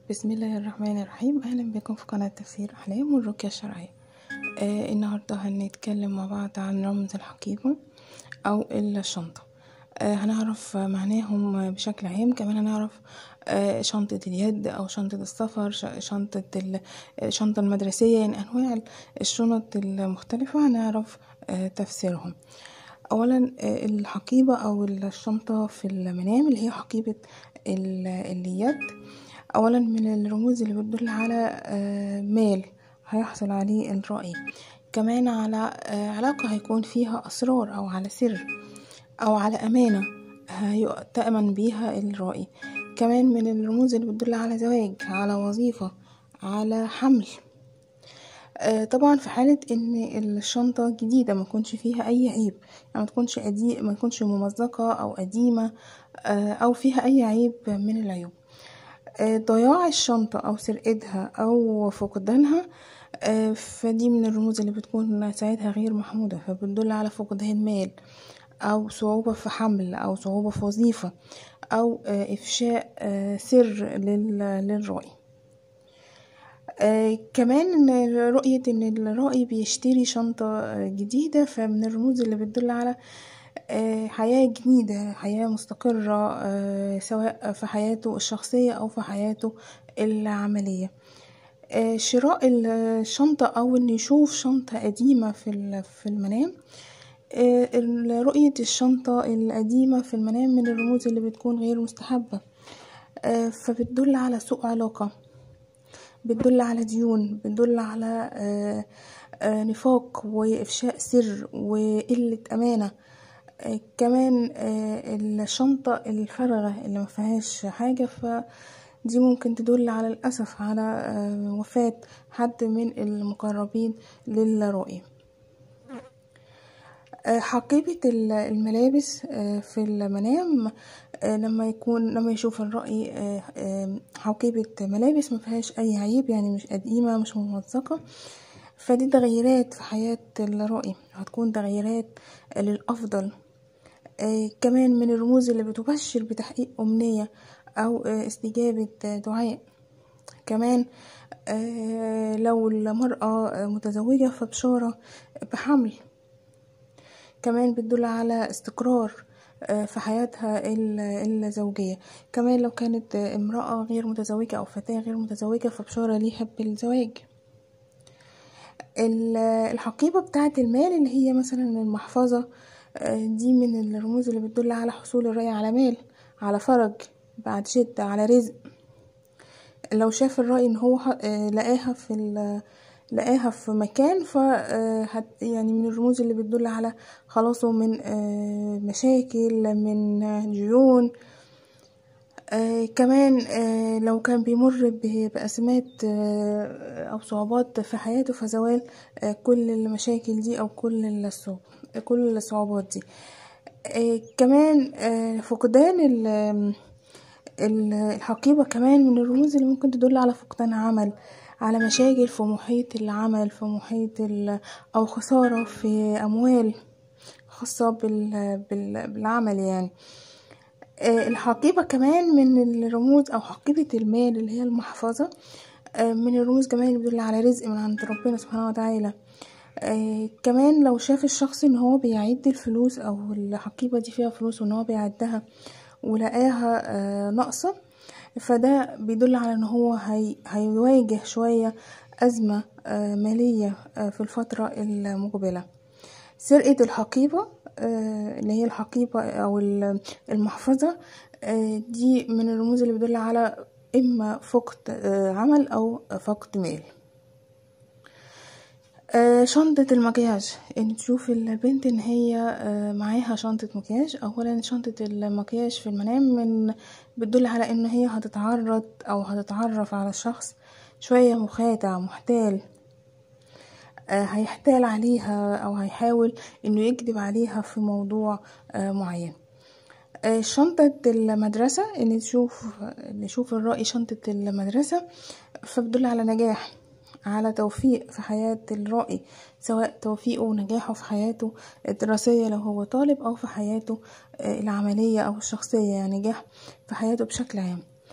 بسم الله الرحمن الرحيم اهلا بكم في قناة تفسير احلام والرقية الشرعية آه النهاردة هنتكلم مع بعض عن رمز الحقيبة او الشنطة آه هنعرف معناهم بشكل عام كمان هنعرف آه شنطة اليد او شنطة السفر شنطة الشنطة المدرسية يعني انواع الشنط المختلفة هنعرف آه تفسيرهم اولا آه الحقيبة او الشنطة في المنام اللي هي حقيبة اليد اولا من الرموز اللي بتدل على مال هيحصل عليه الرأي كمان على علاقة هيكون فيها أسرار أو على سر أو على أمانة تأمن بيها الرأي كمان من الرموز اللي بتدل على زواج على وظيفة على حمل طبعا في حالة ان الشنطة جديدة ما يكونش فيها اي عيب يعني ما تكونش قديم ما تكونش ممزقة او قديمة او فيها اي عيب من العيوب ضياع الشنطة أو سرقتها أو فقدانها فدي من الرموز اللي بتكون ساعتها غير محمودة فبتدل على فقدان مال أو صعوبة في حمل أو صعوبة في وظيفة أو إفشاء سر للرأي كمان رؤية ان الرأي بيشتري شنطة جديدة فمن الرموز اللي بتدل على حياة جديدة حياة مستقرة سواء في حياته الشخصية أو في حياته العملية شراء الشنطة أو إنه يشوف شنطة قديمة في المنام رؤية الشنطة القديمة في المنام من الرموز اللي بتكون غير مستحبة فبتدل على سوء علاقة بتدل على ديون بتدل على نفاق وإفشاء سر وقلة أمانة كمان الشنطة الفارغة اللي مفيهاش حاجة فدي ممكن تدل على الأسف على وفاة حد من المقربين للرؤية حقيبة الملابس في المنام لما يكون لما يشوف الرأي حقيبة ملابس مفيهاش أي عيب يعني مش قديمة مش ممزقة فدي تغييرات في حياة الرأي هتكون تغييرات للأفضل آه كمان من الرموز اللي بتبشر بتحقيق أمنية أو آه استجابة آه دعاء كمان آه لو المرأة متزوجة فبشارة بحمل كمان بتدل على استقرار في حياتها الزوجية كمان لو كانت امرأة غير متزوجة أو فتاة غير متزوجة فبشارة ليها بالزواج الحقيبة بتاعة المال اللي هي مثلا المحفظة دي من الرموز اللي بتدل على حصول الرأي على مال على فرج بعد شدة على رزق لو شاف الرأي ان هو لقاها في لقاها في مكان ف يعني من الرموز اللي بتدل على خلاصه من مشاكل من ديون آه كمان آه لو كان بيمر بأزمات آه أو صعوبات في حياته فزوال آه كل المشاكل دي أو كل الصعوب كل الصعوبات دي آه كمان آه فقدان الحقيبة كمان من الرموز اللي ممكن تدل على فقدان عمل على مشاكل في محيط العمل في محيط أو خسارة في أموال خاصة بالعمل يعني الحقيبة كمان من الرموز أو حقيبة المال اللي هي المحفظة من الرموز كمان اللي بتدل على رزق من عند ربنا سبحانه وتعالى كمان لو شاف الشخص ان هو بيعد الفلوس او الحقيبة دي فيها فلوس وان هو بيعدها ولقاها ناقصة فده بيدل على ان هو هي هيواجه شوية أزمة مالية في الفترة المقبلة سرقة الحقيبة اللي هي الحقيبة أو المحفظة دي من الرموز اللي بتدل على إما فقد عمل أو فقد مال شنطة المكياج ان تشوف البنت ان هي معاها شنطة مكياج اولا شنطة المكياج في المنام من بتدل على ان هي هتتعرض او هتتعرف على شخص شوية مخادع محتال هيحتال عليها او هيحاول انه يكذب عليها في موضوع معين شنطة المدرسة ان تشوف نشوف الرأي شنطة المدرسة فبتدل على نجاح على توفيق في حياة الرائي سواء توفيقه ونجاحه في حياته الدراسية لو هو طالب أو في حياته العملية أو الشخصية يعني نجاح في حياته بشكل عام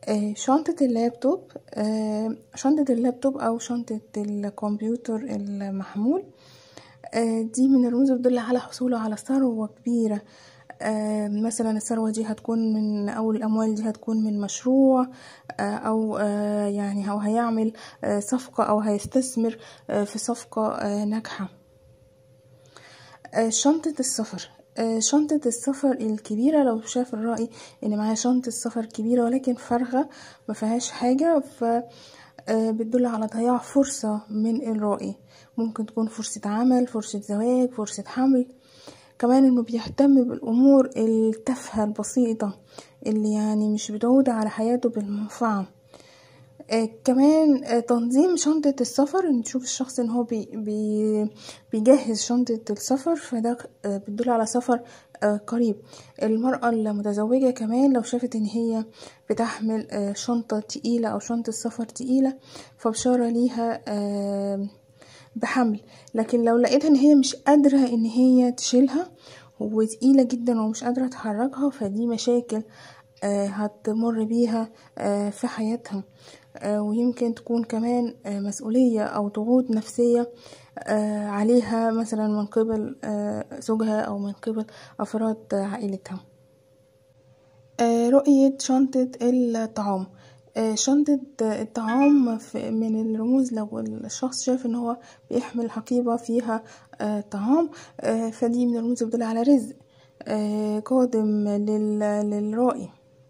آه، شنطة اللابتوب آه، شنطة اللابتوب أو شنطة الكمبيوتر المحمول آه، دي من الرموز اللي بتدل على حصوله على ثروة كبيرة آه، مثلا الثروة دي هتكون من أو الأموال دي هتكون من مشروع آه، أو آه، يعني أو هيعمل آه، صفقة أو هيستثمر آه، في صفقة آه، ناجحة آه، شنطة السفر آه، شنطة السفر الكبيرة لو شاف الرأي ان معاه شنطة سفر كبيرة ولكن فارغة ما فيهاش حاجة ف آه، بتدل على ضياع فرصة من الرائي ممكن تكون فرصة عمل فرصة زواج فرصة حمل كمان انه بيهتم بالامور التافهة البسيطة اللي يعني مش بتعود على حياته بالمنفعة آه كمان آه تنظيم شنطة السفر نشوف الشخص ان هو بي بي بيجهز شنطة السفر فده آه بتدل على سفر آه قريب المرأة المتزوجة كمان لو شافت ان هي بتحمل آه شنطة تقيلة او شنطة سفر تقيلة فبشارة ليها آه بحمل لكن لو لقيتها ان هي مش قادرة ان هي تشيلها وتقيلة جدا ومش قادرة تحركها فدي مشاكل آه هتمر بيها آه في حياتها آه ويمكن تكون كمان آه مسؤولية أو ضغوط نفسية آه عليها مثلا من قبل آه زوجها أو من قبل أفراد عائلتها آه رؤية شنطة الطعام آه شنطة الطعام من الرموز لو الشخص شاف ان هو بيحمل حقيبة فيها آه طعام آه فدي من الرموز بتدل على رزق قادم للرائي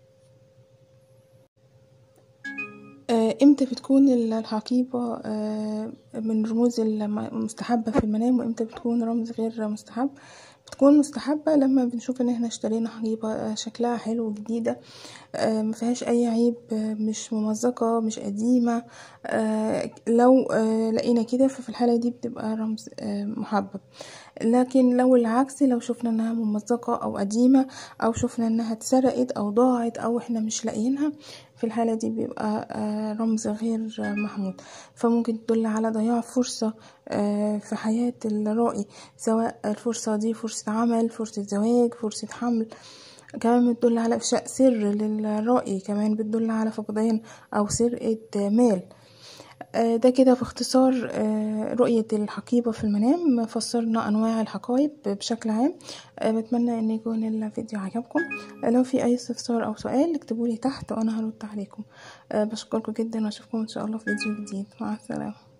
امتى بتكون الحقيبة من الرموز المستحبة في المنام وامتى بتكون رمز غير مستحب بتكون مستحبة لما بنشوف ان احنا اشترينا حقيبة شكلها حلو وجديدة ما فيهاش اي عيب مش ممزقة مش قديمة لو لقينا كده ففي الحالة دي بتبقى رمز محبب لكن لو العكس لو شفنا انها ممزقة او قديمة او شفنا انها اتسرقت او ضاعت او احنا مش لاقيينها في الحالة دي بيبقى رمز غير محمود فممكن تدل على ضياع فرصة في حياة الرائي سواء الفرصة دي فرصة عمل فرصة زواج فرصة حمل كمان بتدل على إفشاء سر للرائي كمان بتدل على فقدان أو سرقة مال ده كده باختصار رؤية الحقيبة في المنام فسرنا أنواع الحقائب بشكل عام بتمنى أن يكون الفيديو عجبكم لو في أي استفسار أو سؤال اكتبولي تحت وأنا هرد عليكم بشكركم جدا وأشوفكم إن شاء الله في فيديو جديد مع السلامة